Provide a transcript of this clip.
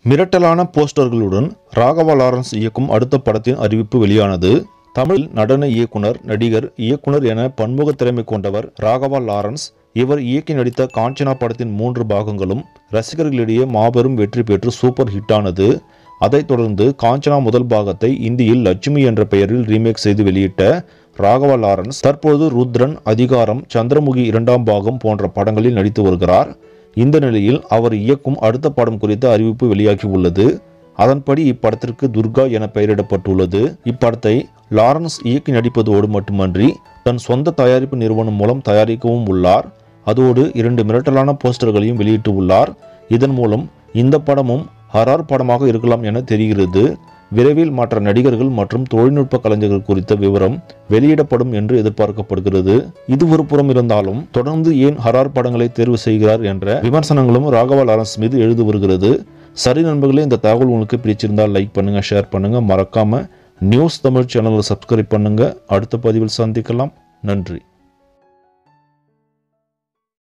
மிரட்டலான போஸ்டர்களுடன் Raghava Lawrence இயக்கும் அடுத்த படத்தின் அறிவிப்பு வெளியானது தமிழ் நடன இயக்குனர் நடிகர் இயக்குனர் என பன்முக திறமை கொண்டவர் ராகவா லாரன்ஸ் இவர் இயக்கி நடித்த காஞ்சனா படத்தின் மூன்று பாகங்களும் ரசிகர்களிடையே மாபெரும் வெற்றி பெற்று சூப்பர் ஹிட்டானது அதைத் தொடர்ந்து காஞ்சனா முதல் பாகத்தை இந்தியில் லட்சுமி என்ற பெயரில் ரீமேக் செய்து வெளியிட்ட ராகவா லாரன்ஸ் தற்போது ருத்ரன் அதிகாரம் சந்திரமுகி இரண்டாம் பாகம் போன்ற படங்களில் நடித்து வருகிறார் இந்த நிலையில் அவர் இயக்கும் அடுத்த படம் குறித்த அறிவிப்பு வெளியாகி உள்ளது அதன்படி இப்படத்திற்கு துர்கா என பெயரிடப்பட்டுள்ளது இப்படத்தை லாரன்ஸ் இயக்கி நடிப்பதோடு மட்டுமன்றி தன் சொந்த தயாரிப்பு நிறுவனம் மூலம் தயாரிக்கவும் உள்ளார் அதோடு இரண்டு மிரட்டலான போஸ்டர்களையும் வெளியிட்டு உள்ளார் இதன் மூலம் இந்த படமும் ஹரார் படமாக இருக்கலாம் என தெரிகிறது விரைவில் மற்ற நடிகர்கள் மற்றும் தொழில்நுட்ப கலைஞர்கள் குறித்த விவரம் வெளியிடப்படும் என்று எதிர்பார்க்கப்படுகிறது இது ஒரு புறம் இருந்தாலும் தொடர்ந்து ஏன் ஹரார் படங்களை தேர்வு செய்கிறார் என்ற விமர்சனங்களும் ராகவா லாரன்ஸ் மீது எழுது வருகிறது சரி நண்பர்களே இந்த தகவல் உங்களுக்கு பிடிச்சிருந்தால் லைக் பண்ணுங்க ஷேர் பண்ணுங்க மறக்காம நியூஸ் தமிழ் சேனலை சப்ஸ்கிரைப் பண்ணுங்க அடுத்த பதிவில் சந்திக்கலாம் நன்றி